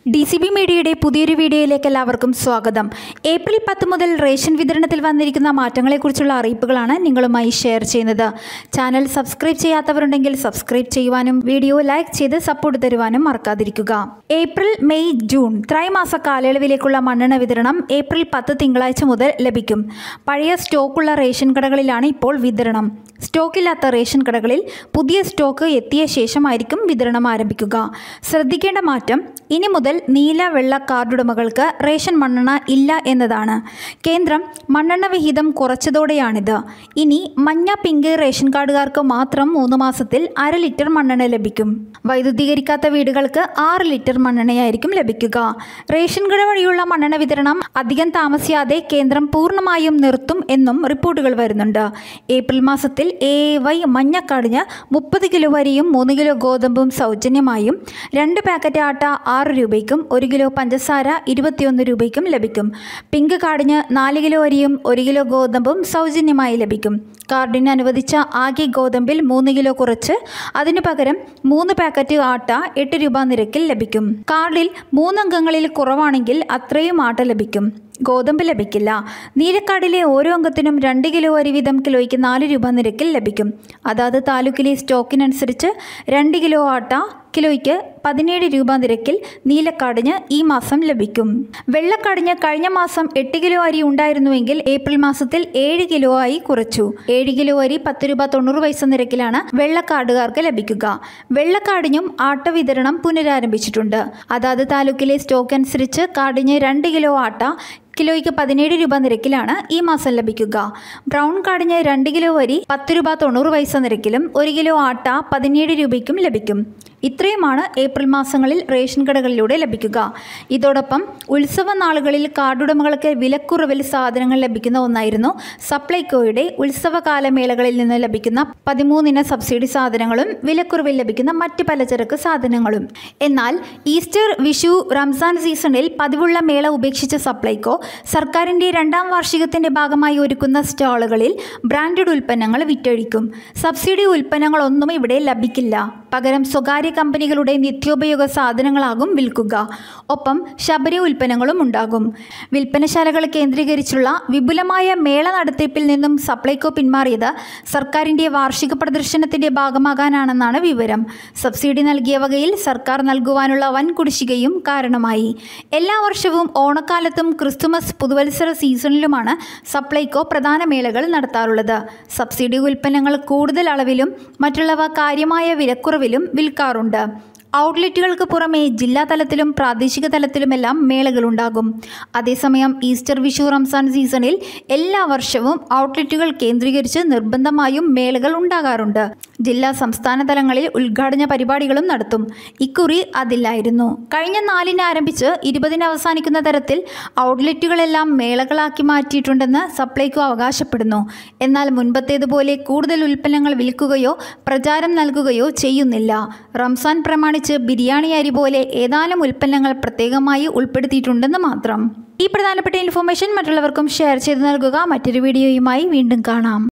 D C B മീഡിയയുടെ പുതിയൊരു വീഡിയോയിലേക്ക് എല്ലാവർക്കും സ്വാഗതം ഏപ്രിൽ പത്ത് മുതൽ റേഷൻ വിതരണത്തിൽ വന്നിരിക്കുന്ന മാറ്റങ്ങളെക്കുറിച്ചുള്ള അറിയിപ്പുകളാണ് നിങ്ങളുമായി ഷെയർ ചെയ്യുന്നത് ചാനൽ സബ്സ്ക്രൈബ് ചെയ്യാത്തവരുണ്ടെങ്കിൽ സബ്സ്ക്രൈബ് ചെയ്യുവാനും വീഡിയോ ലൈക്ക് ചെയ്ത് സപ്പോർട്ട് തരുവാനും മറക്കാതിരിക്കുക ഏപ്രിൽ മെയ് ജൂൺ ത്രൈമാസ കാലയളവിലേക്കുള്ള മണ്ണെണ്ണ വിതരണം ഏപ്രിൽ പത്ത് തിങ്കളാഴ്ച മുതൽ ലഭിക്കും പഴയ സ്റ്റോക്കുള്ള റേഷൻ കടകളിലാണ് ഇപ്പോൾ വിതരണം സ്റ്റോക്കില്ലാത്ത റേഷൻ കടകളിൽ പുതിയ സ്റ്റോക്ക് എത്തിയ ശേഷമായിരിക്കും വിതരണം ആരംഭിക്കുക ശ്രദ്ധിക്കേണ്ട മാറ്റം ഇനി മുതൽ നീല വെള്ള കാർഡുടമകൾക്ക് റേഷൻ മണ്ണെണ്ണ ഇല്ല എന്നതാണ് കേന്ദ്രം മണ്ണെണ്ണ വിഹിതം കുറച്ചതോടെയാണിത് ഇനി മഞ്ഞ പിങ്ക് റേഷൻ കാർഡുകാർക്ക് മാത്രം മൂന്ന് മാസത്തിൽ അര ലിറ്റർ മണ്ണെണ്ണ ലഭിക്കും വൈദ്യുതീകരിക്കാത്ത വീടുകൾക്ക് ആറ് ലിറ്റർ മണ്ണെണ്ണയായിരിക്കും ലഭിക്കുക റേഷൻ കട വഴിയുള്ള മണ്ണെണ്ണ വിതരണം അധികം താമസിയാതെ കേന്ദ്രം പൂർണ്ണമായും നിർത്തും എന്നും റിപ്പോർട്ടുകൾ വരുന്നുണ്ട് ഏപ്രിൽ മാസത്തിൽ എ വൈ മഞ്ഞക്കാടിന് മുപ്പത് കിലോ വരിയും മൂന്ന് കിലോ ഗോതമ്പും സൗജന്യമായും രണ്ട് പാക്കറ്റ് ആട്ട ആറ് രൂപയ്ക്കും ഒരു കിലോ പഞ്ചസാര ഇരുപത്തിയൊന്ന് രൂപയ്ക്കും ലഭിക്കും പിങ്ക് കാർഡിന് നാല് കിലോ അരിയും ഒരു കിലോ ഗോതമ്പും സൗജന്യമായി ലഭിക്കും കാർഡിന് അനുവദിച്ച ആകെ ഗോതമ്പിൽ മൂന്ന് കിലോ കുറച്ച് അതിനു പകരം മൂന്ന് പാക്കറ്റ് ആട്ട എട്ട് രൂപ നിരക്കിൽ ലഭിക്കും കാർഡിൽ മൂന്നംഗങ്ങളിൽ കുറവാണെങ്കിൽ അത്രയും ആട്ട ലഭിക്കും ഗോതമ്പ് ലഭിക്കില്ല നീലക്കാടിലെ ഓരോ അംഗത്തിനും രണ്ട് കിലോ അരി വീതം കിലോയ്ക്ക് നാല് രൂപ നിരക്കിൽ ലഭിക്കും അതാത് താലൂക്കിലെ സ്റ്റോക്കിനനുസരിച്ച് രണ്ട് കിലോ ആട്ട കിലോയ്ക്ക് പതിനേഴ് രൂപ നിരക്കിൽ നീലക്കാടിന് ഈ മാസം ലഭിക്കും വെള്ളക്കാടിന് കഴിഞ്ഞ മാസം എട്ട് കിലോ അരി ഉണ്ടായിരുന്നുവെങ്കിൽ ഏപ്രിൽ മാസത്തിൽ ഏഴ് കിലോ ആയി കുറച്ചു ഏഴ് കിലോ അരി പത്ത് രൂപ തൊണ്ണൂറ് പൈസ നിരക്കിലാണ് വെള്ളക്കാടുകാർക്ക് ലഭിക്കുക വെള്ളക്കാടിനും ആട്ട വിതരണം പുനരാരംഭിച്ചിട്ടുണ്ട് അതാത് താലൂക്കിലെ സ്റ്റോക്ക് അനുസരിച്ച് കാടിന് രണ്ട് കിലോ ആട്ട കിലോയ്ക്ക് പതിനേഴ് രൂപ നിരക്കിലാണ് ഈ മാസം ലഭിക്കുക ബ്രൗൺ കാടിന് രണ്ട് കിലോ വരി പത്ത് രൂപ തൊണ്ണൂറ് പൈസ നിരക്കിലും ഒരു കിലോ ആട്ട പതിനേഴ് രൂപയ്ക്കും ലഭിക്കും ഇത്രയുമാണ് ഏപ്രിൽ മാസങ്ങളിൽ റേഷൻ കടകളിലൂടെ ലഭിക്കുക ഇതോടൊപ്പം ഉത്സവ നാളുകളിൽ കാർഡുടമകൾക്ക് വിലക്കുറവിൽ സാധനങ്ങൾ ലഭിക്കുന്ന ഒന്നായിരുന്നു സപ്ലൈകോയുടെ ഉത്സവകാല മേളകളിൽ നിന്ന് ലഭിക്കുന്ന പതിമൂന്നിന സബ്സിഡി സാധനങ്ങളും വിലക്കുറവിൽ ലഭിക്കുന്ന മറ്റ് പലചരക്ക് സാധനങ്ങളും എന്നാൽ ഈസ്റ്റർ വിഷു റംസാൻ സീസണിൽ പതിവുള്ള മേള ഉപേക്ഷിച്ച സപ്ലൈകോ സർക്കാരിൻ്റെ രണ്ടാം വാർഷികത്തിൻ്റെ ഭാഗമായി ഒരുക്കുന്ന സ്റ്റാളുകളിൽ ബ്രാൻഡഡ് ഉൽപ്പന്നങ്ങൾ വിറ്റഴിക്കും സബ്സിഡി ഉൽപ്പന്നങ്ങളൊന്നും ഇവിടെ ലഭിക്കില്ല പകരം സ്വകാര്യ കമ്പനികളുടെ നിത്യോപയോഗ സാധനങ്ങളാകും വിൽക്കുക ഒപ്പം ശബരി ഉൽപ്പന്നങ്ങളും ഉണ്ടാകും വിൽപ്പനശാലകൾ കേന്ദ്രീകരിച്ചുള്ള വിപുലമായ മേള നടത്തിപ്പിൽ നിന്നും സപ്ലൈകോ പിന്മാറിയത് സർക്കാരിൻ്റെ വാർഷിക പ്രദർശനത്തിൻ്റെ ഭാഗമാകാനാണെന്നാണ് വിവരം സബ്സിഡി നൽകിയ വകയിൽ സർക്കാർ നൽകുവാനുള്ള വൻ കുടിശ്ശികയും കാരണമായി എല്ലാ വർഷവും ഓണക്കാലത്തും ക്രിസ്തുമസ് പുതുവത്സര സീസണിലുമാണ് സപ്ലൈകോ പ്രധാന മേളകൾ നടത്താറുള്ളത് സബ്സിഡി ഉൽപ്പന്നങ്ങൾ കൂടുതൽ അളവിലും മറ്റുള്ളവ കാര്യമായ വിലക്കുറവിലും വിൽക്കാറുണ്ട് ഔട്ട്ലെറ്റുകൾക്ക് പുറമെ ജില്ലാ തലത്തിലും പ്രാദേശിക തലത്തിലുമെല്ലാം മേളകളുണ്ടാകും അതേസമയം ഈസ്റ്റർ വിഷു റംസാൻ സീസണിൽ എല്ലാ വർഷവും ഔട്ട്ലെറ്റുകൾ കേന്ദ്രീകരിച്ച് നിർബന്ധമായും മേളകൾ ഉണ്ടാകാറുണ്ട് ജില്ലാ സംസ്ഥാന തലങ്ങളിൽ ഉദ്ഘാടന പരിപാടികളും നടത്തും ഇക്കുറി അതില്ലായിരുന്നു കഴിഞ്ഞ നാലിന് ആരംഭിച്ച് ഇരുപതിന് അവസാനിക്കുന്ന തരത്തിൽ ഔട്ട്ലെറ്റുകളെല്ലാം മേളകളാക്കി മാറ്റിയിട്ടുണ്ടെന്ന് സപ്ലൈകോ അവകാശപ്പെടുന്നു എന്നാൽ മുൻപത്തേതുപോലെ കൂടുതൽ ഉൽപ്പന്നങ്ങൾ വിൽക്കുകയോ പ്രചാരം നൽകുകയോ ചെയ്യുന്നില്ല റംസാൻ പ്രമാണിച്ച് ബിരിയാണി അരി പോലെ ഏതാനും ഉൽപ്പന്നങ്ങൾ പ്രത്യേകമായി ഉൾപ്പെടുത്തിയിട്ടുണ്ടെന്ന് മാത്രം ഈ പ്രധാനപ്പെട്ട ഇൻഫർമേഷൻ മറ്റുള്ളവർക്കും ഷെയർ ചെയ്ത് നൽകുക മറ്റൊരു വീഡിയോയുമായി വീണ്ടും കാണാം